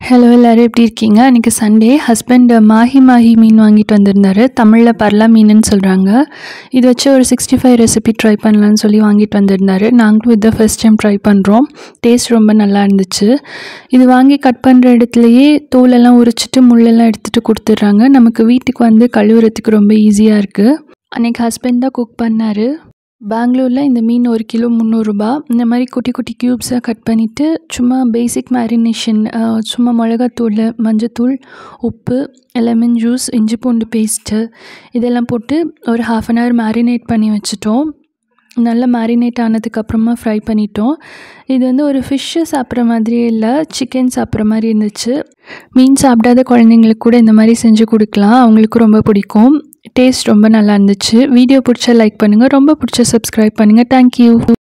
hello எல்லோரும் எப்படி இருக்கீங்க அன்றைக்கி சண்டே ஹஸ்பண்ட் மாஹி மாஹி மீன் வாங்கிட்டு வந்திருந்தாரு தமிழில் பர்லா மீனுன்னு சொல்கிறாங்க இது வச்சு ஒரு சிக்ஸ்டி ஃபைவ் ரெசிபி ட்ரை பண்ணலான்னு சொல்லி வாங்கிட்டு வந்திருந்தாரு நாங்களும் இதை ஃபஸ்ட் டைம் ட்ரை பண்ணுறோம் டேஸ்ட் ரொம்ப நல்லா இருந்துச்சு இது வாங்கி கட் பண்ணுற இடத்துலையே தோலெல்லாம் உரிச்சிட்டு முள்ளெல்லாம் எடுத்துகிட்டு கொடுத்துட்றாங்க நமக்கு வீட்டுக்கு வந்து கழுவுறதுக்கு ரொம்ப ஈஸியாக இருக்குது அன்றைக்கி ஹஸ்பண்ட் தான் குக் பண்ணார் பெங்களூரில் இந்த மீன் ஒரு கிலோ முந்நூறுரூபா இந்த மாதிரி குட்டி குட்டி க்யூப்ஸாக கட் பண்ணிவிட்டு சும்மா பேசிக் மேரினேஷன் சும்மா மிளகாத்தூள் மஞ்சத்தூள் உப்பு லெமன் ஜூஸ் இஞ்சி பூண்டு பேஸ்ட்டு இதெல்லாம் போட்டு ஒரு ஹாஃப் அன் ஹவர் மேரினேட் பண்ணி வச்சுட்டோம் நல்லா மேரினேட் ஆனதுக்கப்புறமா ஃப்ரை பண்ணிட்டோம் இது வந்து ஒரு ஃபிஷ்ஷு சாப்பிட்ற மாதிரியே இல்லை சிக்கன் சாப்பிட்ற மாதிரி இருந்துச்சு மீன் சாப்பிடாத குழந்தைங்களுக்கு கூட இந்த மாதிரி செஞ்சு கொடுக்கலாம் அவங்களுக்கு ரொம்ப பிடிக்கும் டேஸ்ட் ரொம்ப நல்லா இருந்துச்சு வீடியோ பிடிச்சா லைக் பண்ணுங்கள் ரொம்ப பிடிச்சா சப்ஸ்கிரைப் பண்ணுங்கள் தேங்க்யூ